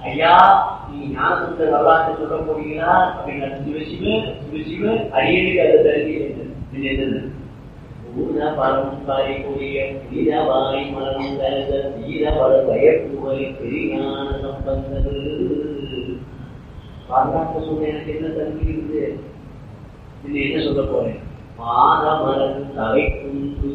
ஐயா நீ ஞானசுந்த வரலாற்றை சொல்ல போறீங்களா அப்படின்னா சிவ சிவ சிவ சிவ அரியனுக்கு அதை தெரிஞ்சு என்னது ஊன பரம் பாரி கூறிய வீரவாய் மரணம் கருத வீரவர பயப்புவை பெரியான சம்பந்தது வரலாற்று சொல்ல எனக்கு என்ன தகுதி இருக்குது இது என்ன சொல்ல போறேன் பாதமரன் தலை குண்டு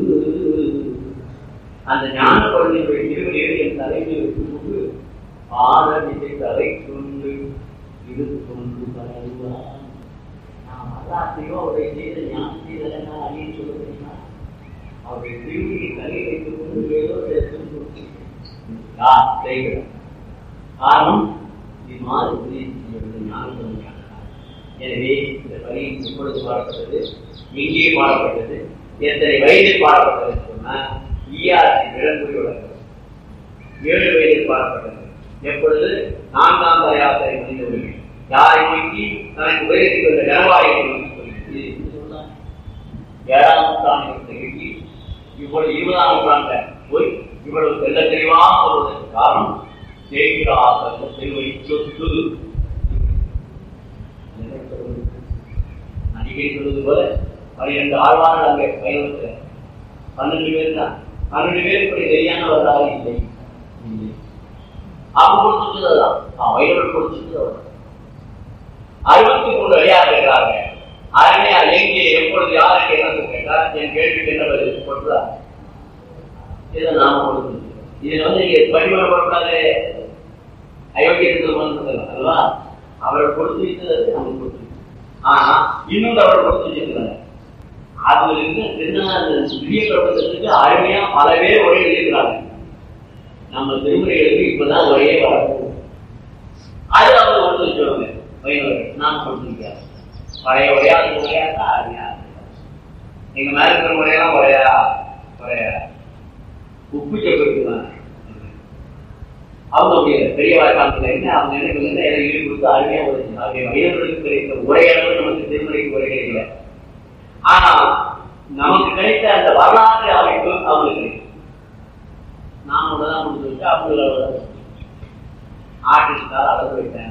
அந்த ஞான குழந்தையுடைய திருவடியை என் தலைமையை வைத்துக்கொண்டு பாதமிசை தலை கொண்டு இது கொண்டு பரவுவான் நான் வரலாற்றையோ அவரை செய்த ஞான செய்தல நான் அழிய சொல்ல தெரியுமா அவருடைய திருவடியை தலை வைத்துக் கொண்டு ஏதோ சேர்த்து செய்கிறோம் காரணம் இது மாதிரி உதவி செய்யக்கூடிய ஞானம் எனவே இந்த பணி எப்பொழுது பாடப்பட்டது எங்கே பாடப்பட்டது எத்தனை வயதில் பாடப்பட்டது சொன்னா ஈஆர்சி விளங்குறி வழக்கம் ஏழு வயதில் பாடப்பட்டது எப்பொழுது நான்காம் யாத்திரை மனித உரிமை யாரை நோக்கி தனக்கு உயரத்தில் உள்ள கனவாயை நோக்கி சொல்றாங்க ஏழாம் நூற்றாண்டு நிகழ்ச்சி இவ்வளவு இருபதாம் நூற்றாண்ட போய் இவ்வளவு தெல்ல தெளிவாக சொல்வதற்கு காரணம் ஜெயிக்கிறார் திருவை சொத்து அடிக்கடி சொல்வது போல பன்னிரண்டு ஆழ்வார்கள் அங்கே பயணத்துல பன்னெண்டு பேர் தான் பன்னெண்டு பேர் இப்படி சரியான வரலாறு இல்லை அவன் கொடுத்துட்டதுதான் அவன் வயலவர் கொடுத்துட்டு அறுபத்தி மூன்று வழியாக இருக்கிறாங்க அருமையார் எங்கே எப்பொழுது யாருக்கு என்ன கேட்டா என் கேள்விக்கு என்ன பதில் கொடுத்தா இதை நாம கொடுத்து இதுல வந்து நீங்க பரிமாணம் பண்ணக்கூடாது அயோக்கியத்தில் அல்லவா அவர் கொடுத்து வைத்தது நமக்கு கொடுத்து ஆனா இன்னொன்று அவர் கொடுத்து வச்சிருக்கிறாங்க அதுல இருந்து பெரிய பிரபந்தத்துக்கு அருமையா பல பேர் ஒரே எழுதியிருக்கிறாங்க நம்ம திருமுறைகளுக்கு இப்பதான் ஒரே வளர்ப்பு அது அவங்க கொடுத்து வச்சுருவாங்க வைணவர்கள் நான் கொடுத்துருக்கேன் பழைய உரையா அது உரையா அருமையா எங்க மேல இருக்கிற முறையெல்லாம் உரையா உரையா உப்பு செப்பிருக்குதான் அவங்க அப்படியே பெரிய வாய்ப்பாளர்கள் என்ன அவங்க என்ன சொல்லுங்க எதை ஈடு கொடுத்து அருமையா உதவி அவங்க வைணவர்களுக்கு கிடைத்த உரையாளர்கள் நமக்கு திருமுறைக்கு உரை கிடைக்கல ஆனா நமக்கு கிடைத்த அந்த வரலாற்று அமைப்பு அவங்களுக்கு கிடைக்கும் நான் தான் கொடுத்து வச்சு அவங்களோட ஆர்டிஸ்டால் அளவு வைத்தேன்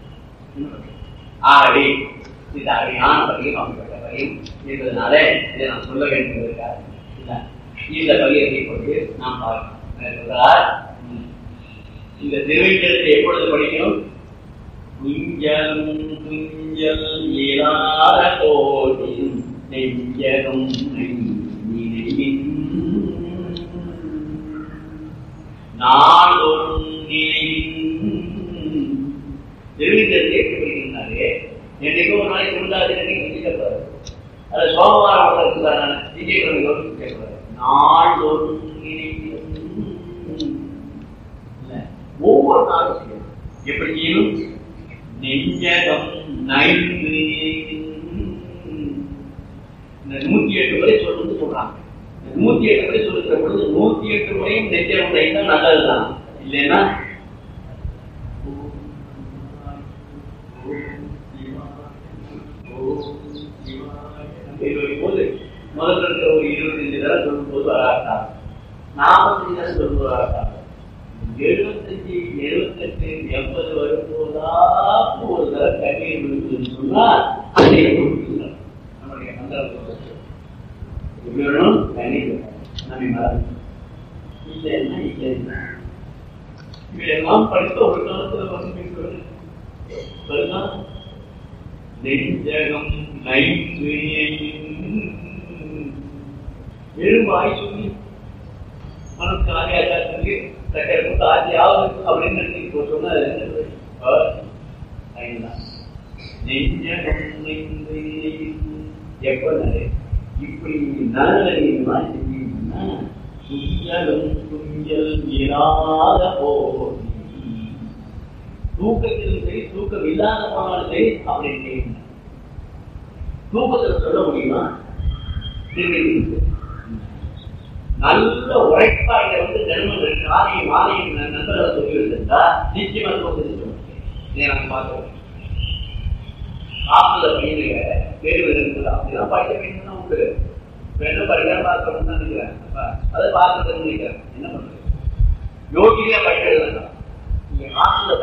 ஆகவே இந்த அருமையான பதியம் அப்படிப்பட்ட பதியம் என்பதனால இதை நான் சொல்ல வேண்டும் என்பதற்காக இந்த பதியத்தை கொண்டு நாம் பார்க்கிறோம் இந்த திருவைச்சலத்தை எப்பொழுது படிக்கணும் குஞ்சலும் குஞ்சல் இயலாத கோட்டின் நெஞ்சலும் நினைவின் நாளொரும் நினைவின் திருவிழத்தை படிக்கின்றாரே என்னைக்கும் ஒரு நாளைக்கு உண்டாது என்னைக்கு கேட்பாரு அது சோமவாரம் இருக்கிறார் திங்கட்கிழமை கேட்பாரு நாளொரும் நினைவின் ஒவ்வொரு நாளும் செய்யணும் எப்படி செய்யணும் நெஞ்சகம் நைந்து இந்த நூத்தி எட்டு முறை சொல்றது சொல்றாங்க நூத்தி எட்டு முறை சொல்லுகிற பொழுது நூத்தி எட்டு முறையும் நெஞ்சகம் நைந்தா நல்லதுதான் இல்லைன்னா போது முதல்ல இருக்கிற ஒரு இருபத்தஞ்சு தடவை சொல்லும் போது வராட்டா நாற்பத்தஞ்சு தடவை சொல்லும் வராட்டா எழுபத்தஞ்சு எழுபத்தெட்டு எண்பது வரும்போதா ஒரு தடவை கண்ணீர் விழுக்குதுன்னு சொன்னா அதை கொடுத்துருந்தார் நம்முடைய மந்திரத்தை வேணும் கண்ணீர் நம்ம மறந்து இல்லைன்னா இல்லைன்னா இவையெல்லாம் படித்த ஒரு காலத்துல வந்து சொல்லுங்க நெஞ்சகம் நைந்து எழுவாய் சொல்லி மனசு ஆரியாச்சா சொல்லி சக்கரம் தாஜியாவது அப்படின்னு நினைச்சு சொன்னா எப்ப இப்படி நல்ல நீமா செஞ்சீங்கன்னா குஞ்சலும் குஞ்சல் இராத போதி தூக்கத்திலும் சரி தூக்கம் இல்லாத போனாலும் சரி அப்படின்னு தூக்கத்தில் சொல்ல முடியுமா திரும்பி நல்ல உழைப்பா இதை வந்து ஜென்மங்கள் காலையும் மாலையும் நண்பர்களை சொல்லி வச்சிருந்தா நிச்சயமா தோற்று நான் பார்க்கிறேன் காப்புல பையனுங்க தேர்வு இருக்குது அப்படிதான் படிக்க வேண்டும் உண்டு என்ன படிக்க பார்க்கணும்னு நினைக்கிறேன் அதை பார்க்கறதுன்னு நினைக்கிறேன் என்ன பண்றது யோகியா படிக்கிறது நீங்க காப்புல